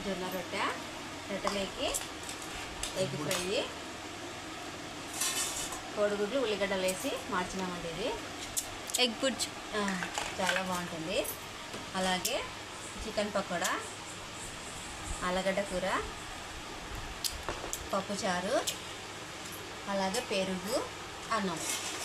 జొన్న రొట్టె రొట్టెలోకి egg fry కోడిగుడ్లు ఉల్లిగడ్డలు వేసి మార్చినామండి ఇది ఎగ్ పుడ్చు ఆ, చాలా బాగుంటుంది అలాగే చికెన్ పకోడా ఆలుగడ్డ కూర పప్పుచారు అలాగే పెరుగు అన్నం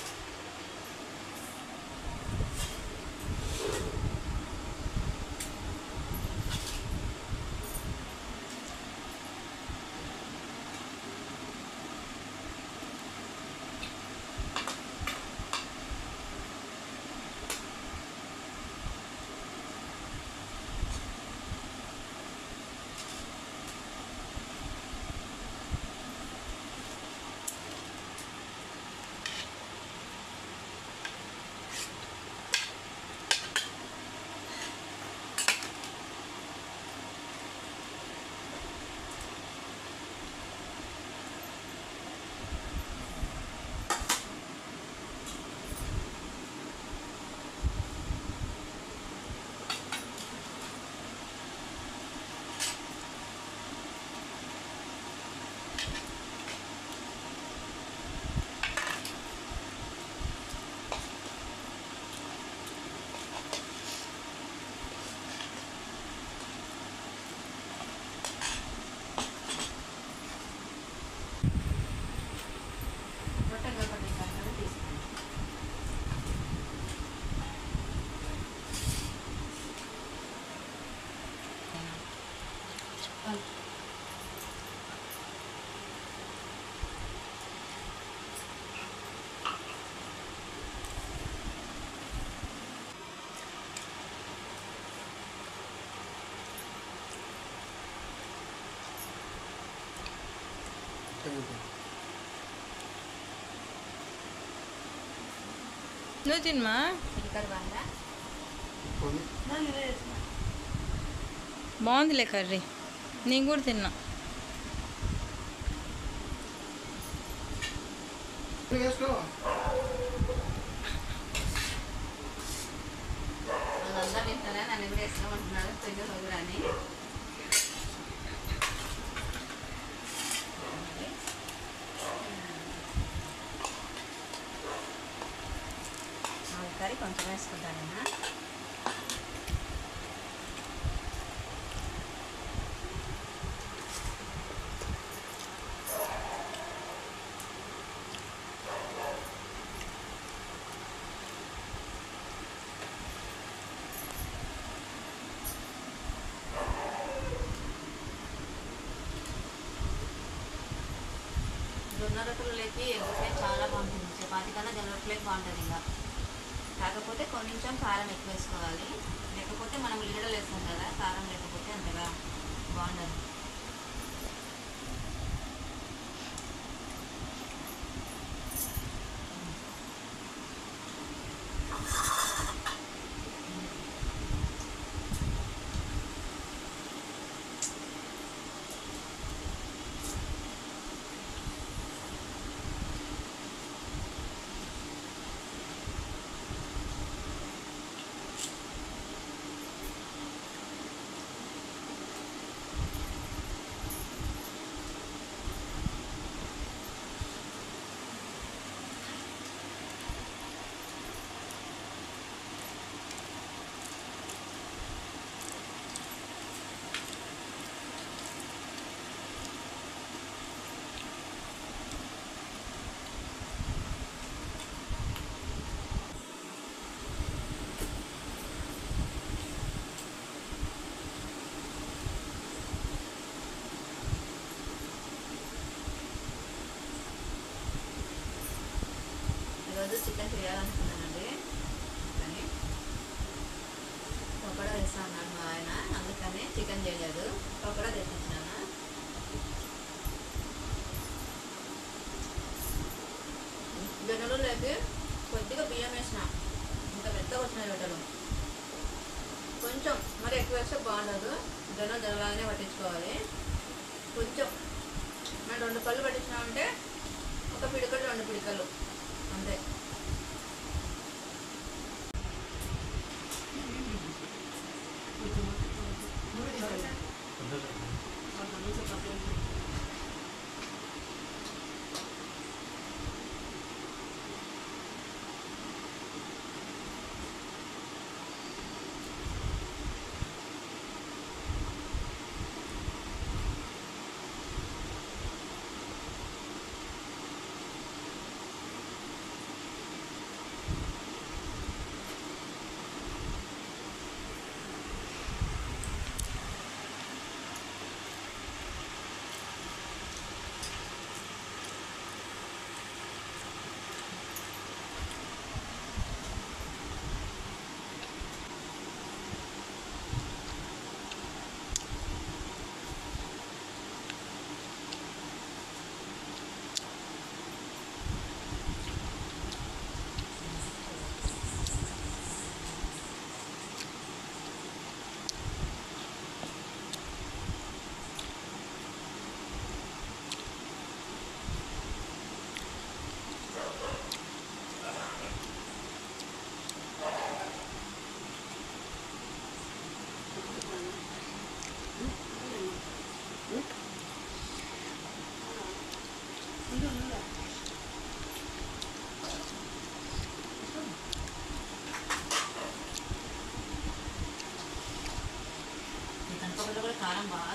రొట్టె ఒకటి కట్టలు తీసుకోండి నువ్వు తినమా చికెన్ బాగా బాగుందిలే కర్రీ నేను కూడా తిన్నా వాళ్ళందరూ తింటారా నన్ను కూడా వేసుకోమంటున్నాడు పెద్ద కూడా అని కర్రీ కొంచెం వేసుకుంటానన్నా జొన్న రొట్టెలకి ఎగ్గుతే చాలా బాగుంటుంది చపాతి కన్నా జొన్న రొట్టెలకి బాగుంటుంది ఇంకా కాకపోతే కొంచెం కారం ఎక్కువ వేసుకోవాలి లేకపోతే మనం ఉల్లిగడ్డలు వేస్తాం కదా కారం లేకపోతే అంతగా బాగుండదు ఈరోజు చికెన్ చేయాలనుకున్నానండి కానీ పకోడా వేస్తా అన్నాడు మా ఆయన అందుకని చికెన్ చేయలేదు పకోడా తెప్పించినాను జొన్నలు లేక కొద్దిగా బియ్యం వేసిన ఇంత మెత్తగా వచ్చినాయి రొట్టెలు కొంచెం మరి ఎక్కువ వేస్తే బాగుండదు జొన్న జొన్నలాగానే పట్టించుకోవాలి కొంచెం మరి రెండు పళ్ళు పట్టించినామంటే ఒక పిడికలు రెండు పిడికలు అంతే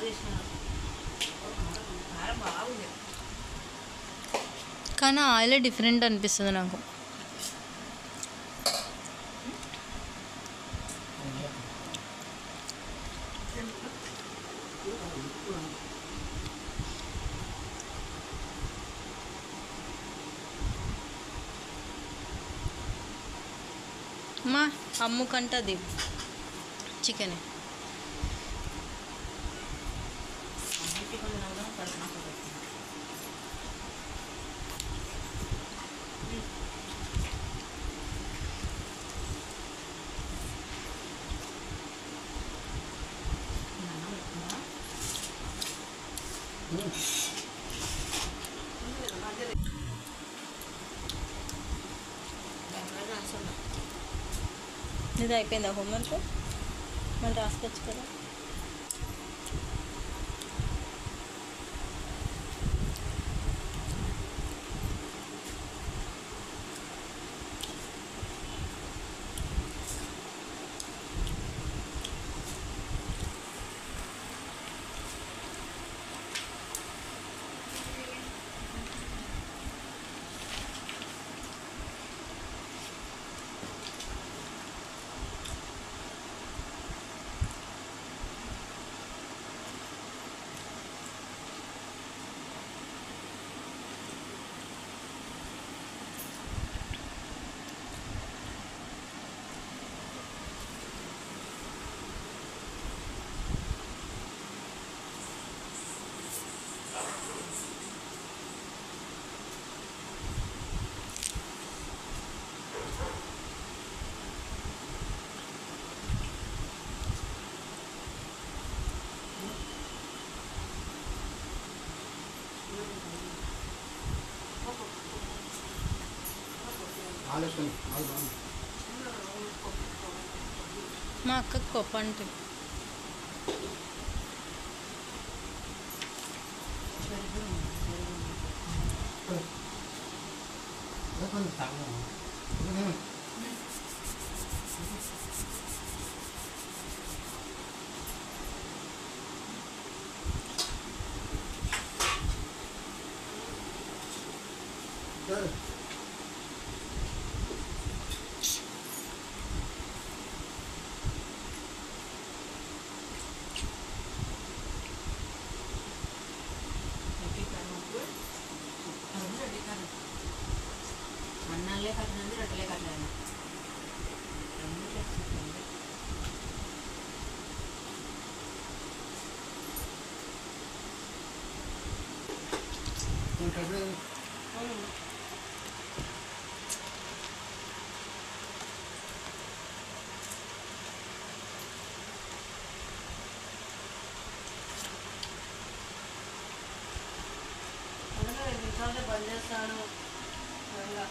చేసినాను కారం బాగుంది కానీ ఆయిల్ డిఫరెంట్ అనిపిస్తుంది నాకు మా అమ్ము కంటది చికెన్ అన్నిటి కొంచెం నవ్వడం కడుపు నాకు వస్తుంది. ఈ అన్నం పెట్టుకుందా? బెంగళూరు రాసున్నా. ఇది అయిపోయిందా హోంవర్క్ మళ్ళీ రాసుకోవచ్చు కదా ఆలోచన ఆలోచన మా అక్కకు కొప్ప అంటే కొంచెం తాగము సరే రెడ్డి కారం ఉప్పు అది రెడ్డి కారం అన్నాలే కట్టినది రొట్టెలే కట్టలేదు రెండు చేసుకుంటుంది ఉంటుంది అందులో రెండు నిమిషాలు బంద్ చేస్తాను త్వరగా.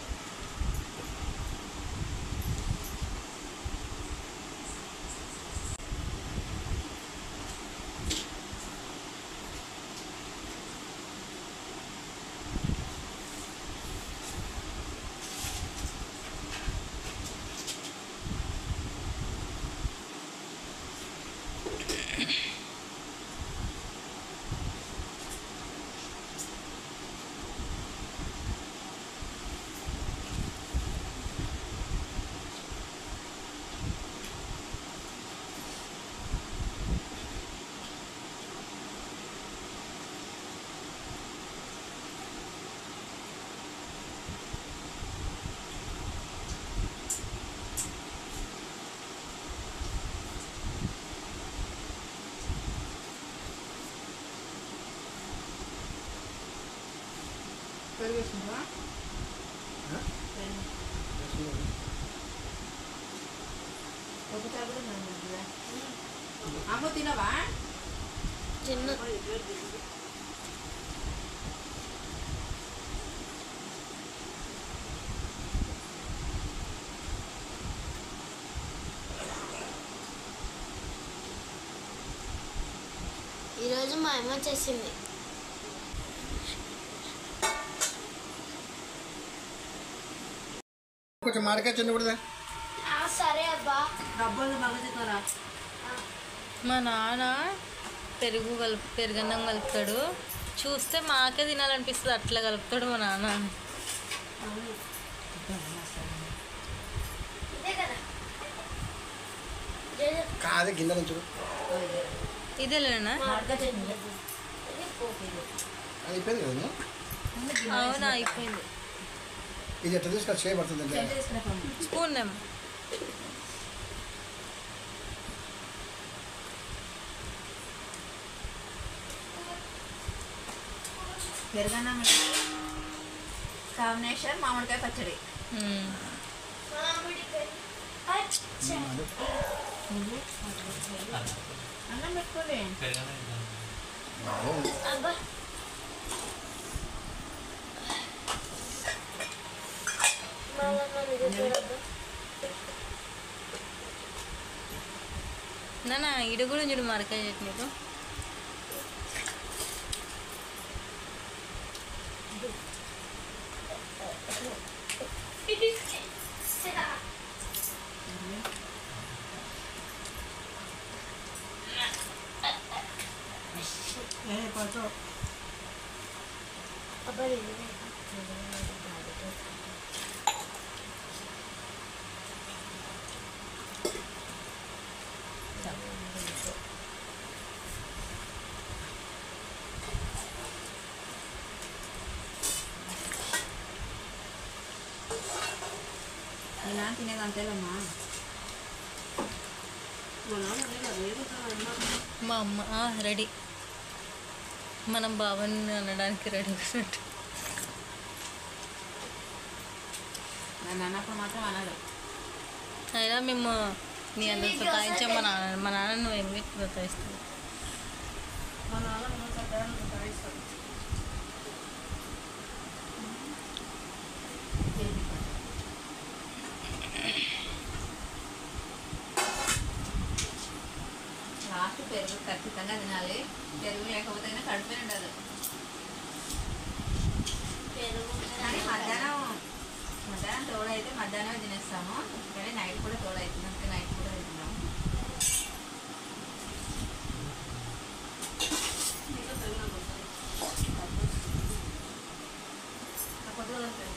పెరుగు వేసుకుంటావా పెరుగు ఒకసారి కూడా మనం తింటుందా? అమ్మ తినవా చిన్న ఈరోజు మా అమ్మ చేసింది కొంచెం మాడకాయ చిన్న కూడా సరే అబ్బా డబ్బులు బాగా తిన్నారా మా నాన్న పెరుగు కలుపు పెరుగన్నం కలుపుతాడు చూస్తే మాకే తినాలనిపిస్తుంది అట్లా కలుపుతాడు మా నాన్న ఇదే కదా ఇదే కాదు గిన్నె నుంచి ఇదేలేనా ఇది పోపు ఇది. అది అయిపోయింది కదా అవునా అయిపోయింది ఇది ఎట్లా తీసుకొని చేయబడుతుంది స్పూన్ ఏమో పెరుగన్నం కాంబినేషన్ మామిడికాయ పచ్చడి మ్మ్. మామిడికాయ పచ్చడి. అన్నం పెట్టుకోలే అబ్బా మళ్ళా మనం ఇది చూడబ్బా. నాన్న ఇడు కూడా చూడు మరకాయ చట్నీతో అబ్బా ఇది. ఇలా తినేది అంతేలమ్మా మా అమ్మ ఆ, రెడీ మనం బావని అనడానికి రెడీ ఉన్నట్టు నన్ను అన్నప్పుడు మాత్రం అన్నాడు అయినా మేము నీ అందరు సతాయించాం మా నాన్న మా నాన్న నువ్వు ఏమి సతాయిస్తావు లాస్ట్ పెరుగు ఖచ్చితంగా తినాలి పెరుగు లేకపోతే కడుపునే ఉండదు పెరుగు కానీ మధ్యాహ్నం మధ్యాహ్నం తోడైతే మధ్యాహ్నమే తినేస్తాము కానీ నైట్ కూడా తోడవుతుంది అందుకే నైట్ కూడా తింటున్నాము ఆ పొద్దున దొరుకుతుంది.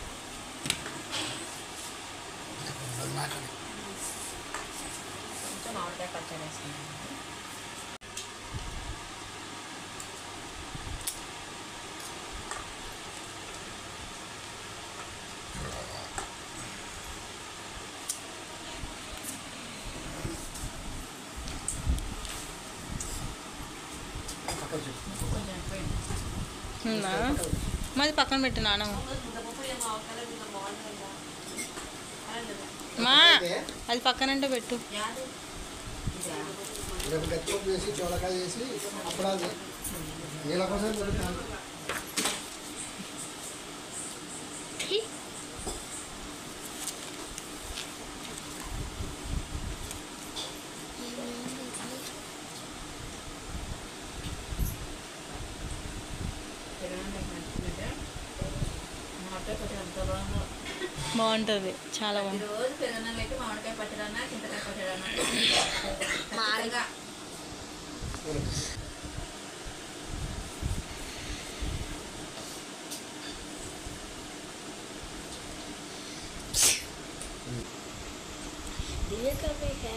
అది మాట్లాడి కొంచెం మామిడికాయ పచ్చడి వేసుకుంటాము పక్కన చెప్పు. కొంచెం ఎక్కువైంది. ఉందా మాది పక్కన పెట్టు నాన్న మా అయితే అది పక్కనంటే పెట్టు యాదు. ఇదా? రేపు గచ్చిపప్పు చేసి చోలకాయ చేసి అప్పుడాది నీళ్ళ కోసం దొరుకుతాను పెరుగన్నం పెట్టుకుంటే మామిడికాయ పచ్చడి ఎంత బాగుందో బాగుంటుంది చాలా బాగుంటుంది రోజు పెరుగన్నం పెట్టి మామిడికాయ పచ్చడి అన్నా చింతకాయ పచ్చడి అన్నా ఖచ్చితంగా दिए कभी है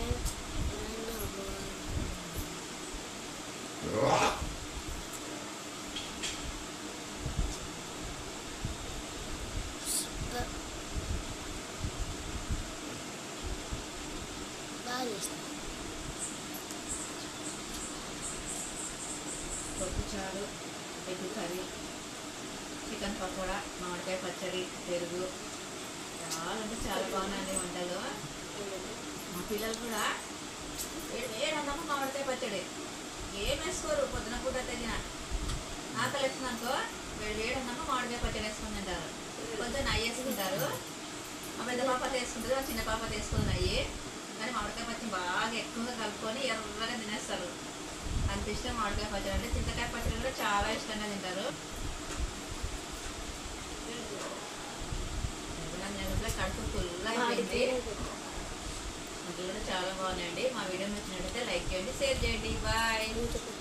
बारिश పప్పు చారు ఎగ్ కర్రీ చికెన్ పకోడా మామిడికాయ పచ్చడి పెరుగు చాలా అంటే చాలా బాగున్నాయండి వంటలు మా పిల్లలు కూడా వేడి వేడి అన్నము మామిడికాయ పచ్చడి ఏం వేసుకోరు పొద్దున పూట తగిన ఆకలి వేస్తుందనుకో వేడి వేడి అన్నము మామిడికాయ పచ్చడి వేసుకుని తింటారు కొంచెం నెయ్యి వేసుకుంటారు మా పెద్ద పాప తీసుకుంటుంది మా చిన్న పాప తీసుకుంది నెయ్యి కానీ మామిడికాయ పచ్చడి బాగా ఎక్కువగా కలుపుకొని ఎర్రగా తినేస్తారు అంత ఇష్టం మామిడికాయ పచ్చడి అంటే చింతకాయ పచ్చడి కూడా చాలా ఇష్టంగా తింటారు నెలలో కడుపు ఫుల్ అయిపోయింది మాకు కూడా చాలా బాగున్నాయండి మా వీడియో నచ్చినట్లయితే లైక్ చేయండి షేర్ చేయండి బాయ్